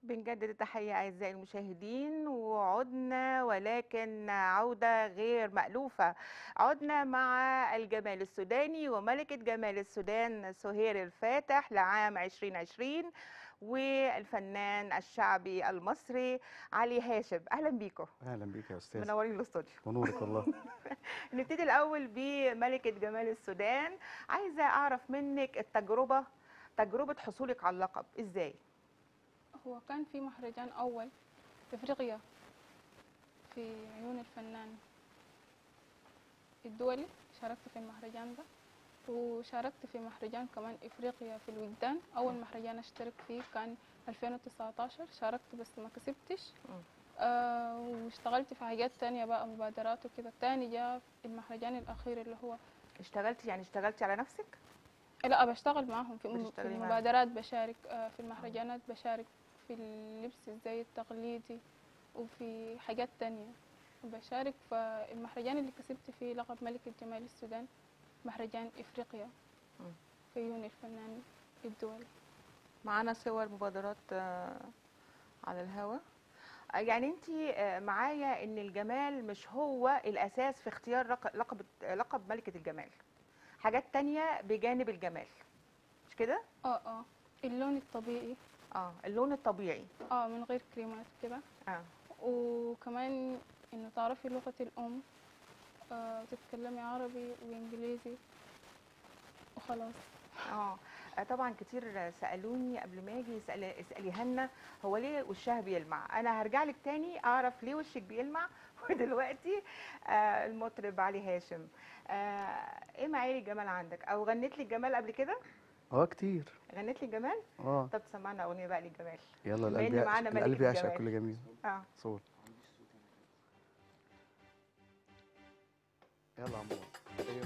بنجدد التحية أعزائي المشاهدين وعدنا ولكن عودة غير مألوفة عدنا مع الجمال السوداني وملكة جمال السودان سهير الفاتح لعام 2020 والفنان الشعبي المصري علي هاشم أهلا بيكم اهلا بيك يا استاذ منورين الاستوديو ونورك والله نبتدي الأول بملكة جمال السودان عايزة أعرف منك التجربة تجربة حصولك على اللقب إزاي؟ هو كان في مهرجان أول في أفريقيا في عيون الفنان الدولي شاركت في المهرجان ده وشاركت في مهرجان كمان إفريقيا في الوجدان أول مهرجان أشترك فيه كان 2019 شاركت بس ما كسبتش مم. آه واشتغلت في حاجات تانية بقى مبادرات وكده تاني جاء المهرجان الأخير اللي هو اشتغلتي يعني اشتغلتي على نفسك؟ لا بشتغل معاهم في, في بتشتغلي معاهم. المبادرات بشارك آه، في المهرجانات بشارك في اللبس الزي التقليدي وفي حاجات تانية بشارك فالمهرجان اللي كسبت فيه لقب ملكة جمال السودان مهرجان إفريقيا مم. في عيون الفنان الدولي معانا صور مبادرات آه، على الهوا آه، يعني انت معايا ان الجمال مش هو الاساس في اختيار رق- لقب لقب ملكة الجمال حاجات تانية بجانب الجمال مش كده اه اه اللون الطبيعي اه اللون الطبيعي اه من غير كريمات كده اه وكمان انه تعرفي لغة الأم آه تتكلمي عربي وإنجليزي وخلاص اه آه، طبعا كتير سالوني قبل ما اجي اسال اسالي هنا هو ليه وشها بيلمع انا هرجع لك تاني اعرف ليه وشك بيلمع ودلوقتي آه المطرب علي هاشم آه ايه معايير الجمال عندك او غنيت لي الجمال قبل كده اه كتير غنيت لي الجمال اه طب تسمعنا اغنيه بقى للجمال يلا بما القلب إن معانا يعشق ملكة القلب يعشق الجمال. كل جميل اه صور يلا يا عمو أيوة.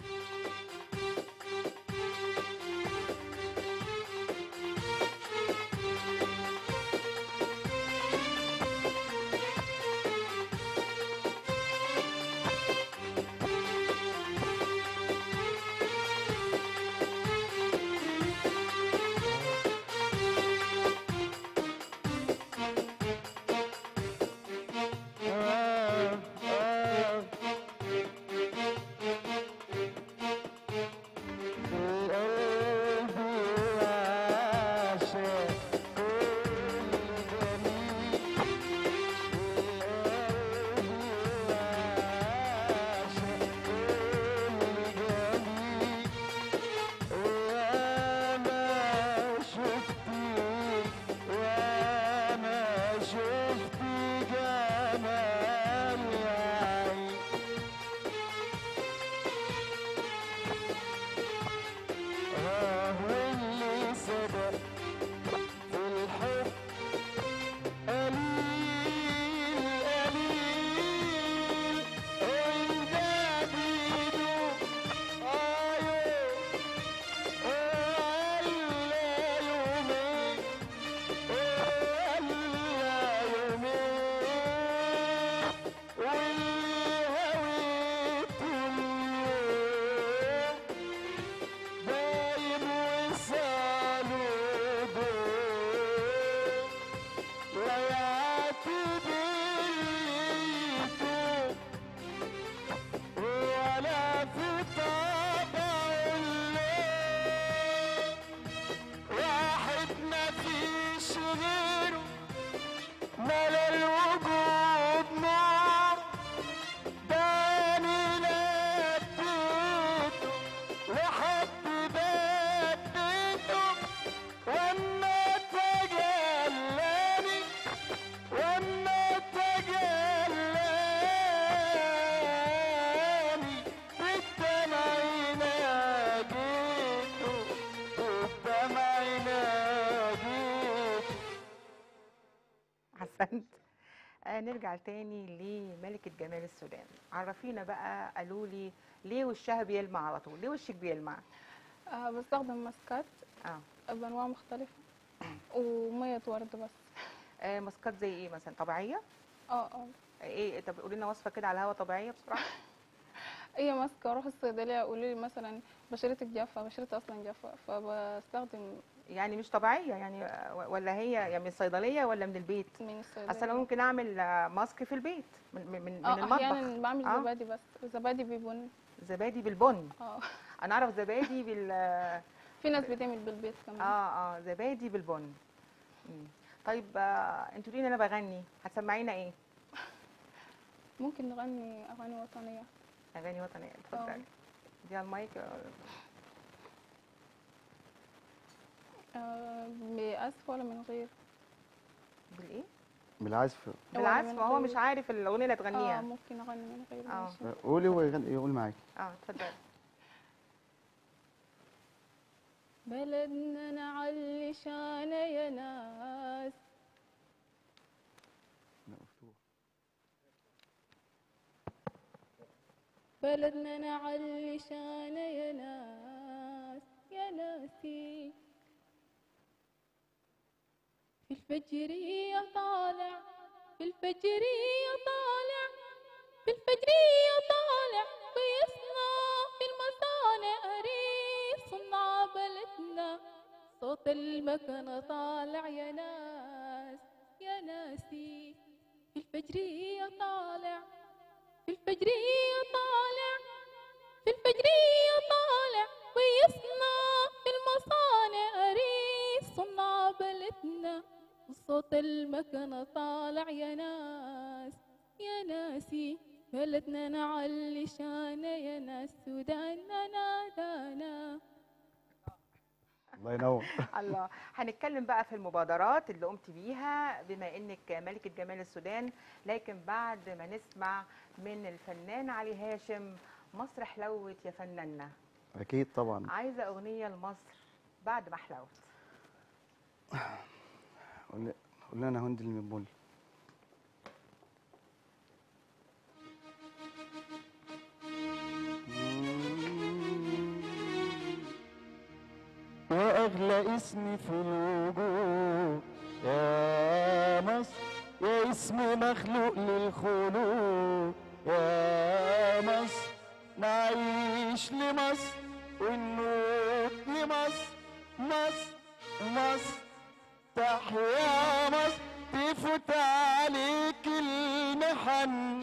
ولا في طبع الليل واحد ما فيش غيره ملا الوجود نور داني لبيته لحد بديته واما تجلاني واما تجلاني بالدمع ناجيته بالدمع ناجيته احسنت آه نرجع تاني لملكة جمال السودان عرفينا بقى قالوا لي ليه وشها بيلمع على طول ليه وشك بيلمع آه بستخدم ماسكات اه بأنواع مختلفة ومية ورد بس آه، ماسكات زي ايه مثلا طبيعيه اه اه ايه طب قولي لنا وصفه كده على الهوا طبيعيه بسرعه اي ماسكة اروح الصيدلية يقولوا لي مثلا بشرتك جافة بشرتي اصلا جافة فبستخدم يعني مش طبيعيه يعني آه، ولا هي يعني من الصيدليه ولا من البيت من الصيدليه اصل انا ممكن اعمل آه، ماسك في البيت من من, من اه المطبخ احيانا بعمل آه. زبادي بس زبادي ببن زبادي بالبن اه انا اعرف زبادي بال اه في ناس بتعمل بالبيت كمان اه زبادي بالبن مم. طيب آه انتوا ليه انا بغني هتسمعينا ايه ممكن نغني اغاني وطنيه اغاني وطنيه اتفضلي دي على المايك آه، آه بأسف ولا من غير بالايه بالعزف بالعزف من ما هو غير. مش عارف الاغنيه اللي اه هتغنيها ممكن اغني من غير آه. ماشي قولي ويغني يقول معاكي اه اتفضلي بلدنا نعلي شانه يا ناس لا مفتوح بلدنا نعلي شانه يا ناس يا ناسي في الفجرية طالع في الفجرية طالع في الفجرية طالع ويصنع في المصانع أريد صنع بلدنا صوت المكنة طالع يا ناس يا ناسي في الفجرية طالع في الفجرية طالع في الفجرية طالع ويصنع في المصانع أريد صنع بلدنا وصوت المكنة طالع يا ناس يا ناسي بلدنا نعلي شانه يا ناس سوداننا نادانا الله ينور الله هنتكلم بقى في المبادرات اللي قمت بيها بما انك ملكة جمال السودان لكن بعد ما نسمع من الفنان علي هاشم مصر حلوت يا فناننا اكيد طبعا عايزة اغنية لمصر بعد ما حلوت قول قول لنا هند المبول وأغلى اسم في الوجود يا مصر يا اسم مخلوق للخلود يا مصر نعيش لمصر ونموت لمصر مصر مصر تحيا مصر تفوت عليك المحن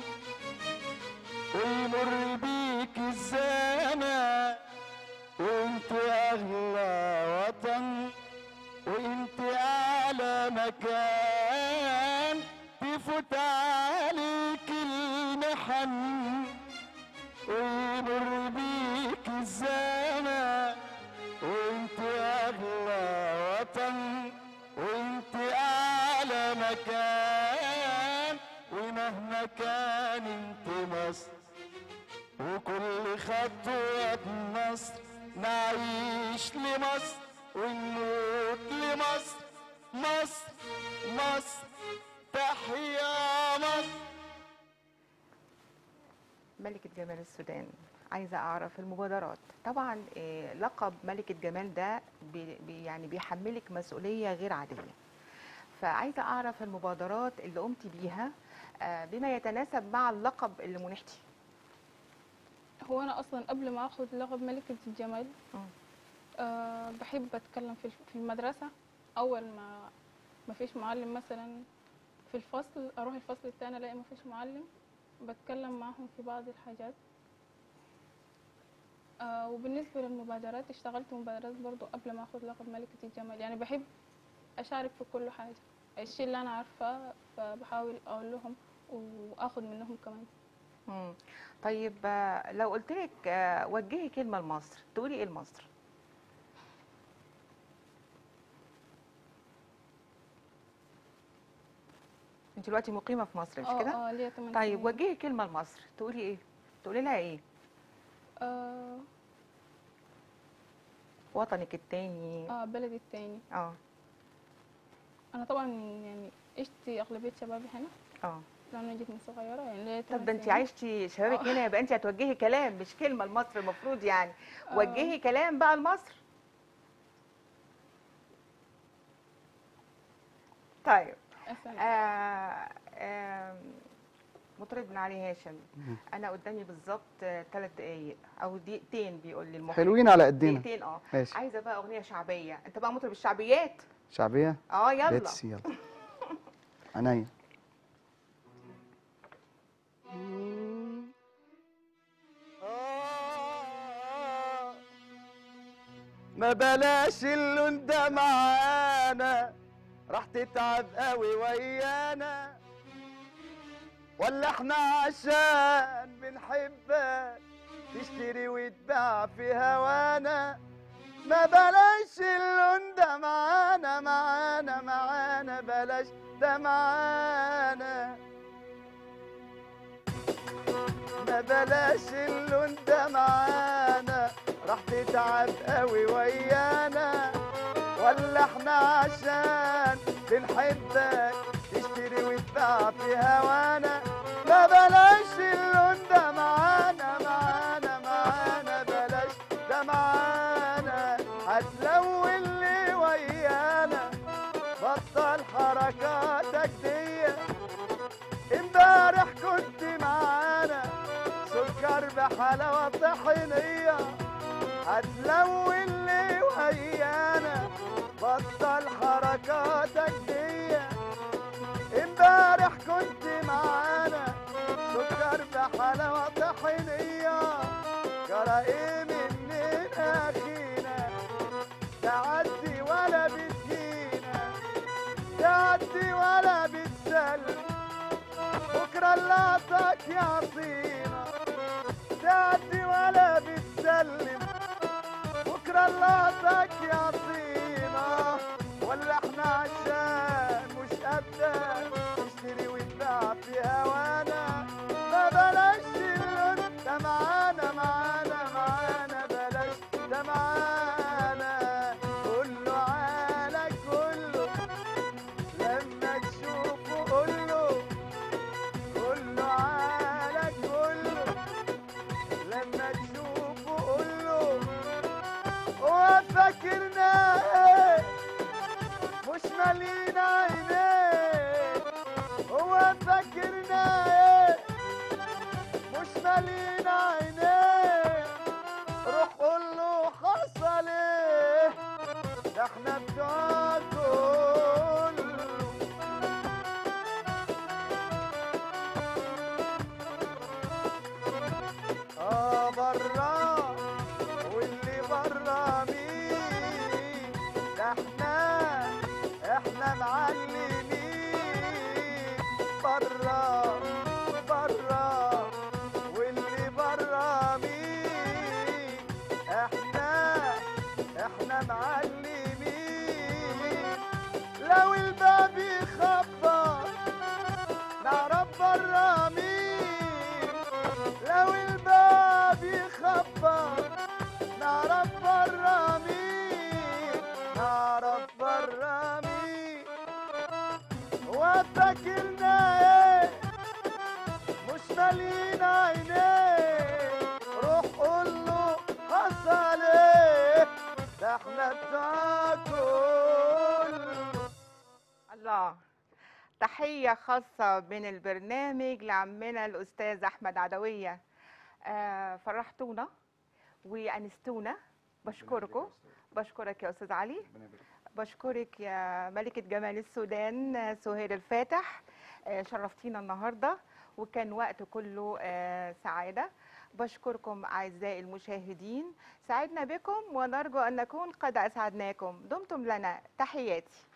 ويمر بيك الزمان وانت اغلى وطن وانت اعلى مكان تفوت عليك المحن ويمر بيك الزمان وانت اغلى وطن وانت اعلى مكان ومهما كان انت مصر وكل خطوة مصر نعيش لمصر ونموت لمصر مصر مصر تحيا مصر ملكة جمال السودان عايزة أعرف المبادرات طبعا آه، لقب ملكة جمال ده بي بي- يعني بيحملك مسؤولية غير عادية فعايزة أعرف المبادرات اللي قمت بيها آه، بما يتناسب مع اللقب اللي منحتي هو أنا أصلا قبل ما أخذ لقب ملكة الجمال مم. أه بحب أتكلم في في المدرسة أول ما ما فيش معلم مثلا في الفصل أروح الفصل التاني ألاقي ما فيش معلم بتكلم معهم في بعض الحاجات أه وبالنسبة للمبادرات اشتغلت مبادرات برضو قبل ما أخذ لقب ملكة الجمال يعني بحب أشارك في كل حاجة الشيء اللي أنا عارفاه فبحاول أقول لهم وآخذ منهم كمان مم. طيب آه، لو قلت لك آه، وجهي كلمة لمصر تقولي إيه لمصر؟ أنت دلوقتي مقيمة في مصر مش اه كده؟ اه ليا 8 طيب وجهي كلمة لمصر تقولي ايه؟ تقولي لها ايه؟ آه, وطنك التاني اه بلدي التاني اه انا طبعا يعني عشت اغلبيه شبابي هنا اه لانه جيت من صغيره يعني ليا طب تمن ده انت سنين. عشتي شبابك آه. هنا يبقى انت هتوجهي كلام مش كلمة لمصر المفروض يعني آه. وجهي كلام بقى لمصر طيب أسأل. آه آه مطربنا علي هاشم مم. انا قدامي بالظبط ثلاث دقايق او دقيقتين بيقول لي المخرج حلوين على قدنا دقيقتين اه ماشي عايزه بقى اغنيه شعبيه انت بقى مطرب الشعبيات شعبيه اه يلا ليتس يلا عينيا آه، ما بلاش اللون ده معانا راح تتعب قوي ويانا ولا احنا عشان بنحبك تشتري وتباع في هوانا ما بلاش اللون ده معانا معانا معانا بلاش ده معانا ما بلاش اللون ده معانا راح تتعب قوي ويانا ولا احنا عشان بنحبك تشتري وتباع في هوانا ما بلاش اللون ده معانا معانا معانا بلاش ده معانا هتلون اللي ويانا بطل حركاتك دي امبارح كنت معانا سكر بحلاوة طحينية هتلون لي ويانا بطل حركاتك دي امبارح كنت معانا سكر بحلاوة طحينية جرى ايه مننا اخينا تعدي ولا بتجينا تعدي ولا بتسلم بكرة اللقطك يعطينا تعدي ولا بتسلم بكرة اللقطك يعطينا ولا احنا عشان مش قدك نشتري ونباع في هوانا ما بلاش اللون ده معانا معانا معانا بلاش ده معانا كله على كله لما تشوفه قوله كله على كله لما تشوفه قوله هو فاكرنا ايه مش مالين عينيه هو فاكرنا ايه مش مالين عينيه روح قول له حصل ايه ده احنا بتوع كله اه برا واللي برا مين ده احنا احنا معلمين برا برا واللي برا مين احنا احنا معلمين لو الباب يخبط نعرف برا مين لو الباب يخبط نعرف برا مين نعرف برا مين وفاكرنا ايه مش مالين عينيه روح قول له حصل ايه ده احنا بتاكل الله تحية خاصة من البرنامج لعمنا الأستاذ أحمد عدوية آه فرحتونا وأنستونا بشكركم بشكرك يا أستاذ علي بشكرك يا ملكة جمال السودان آه، سهير الفاتح آه، شرفتينا النهاردة وكان وقت كله آه، سعادة بشكركم أعزائي المشاهدين سعدنا بكم ونرجو أن نكون قد أسعدناكم دمتم لنا تحياتي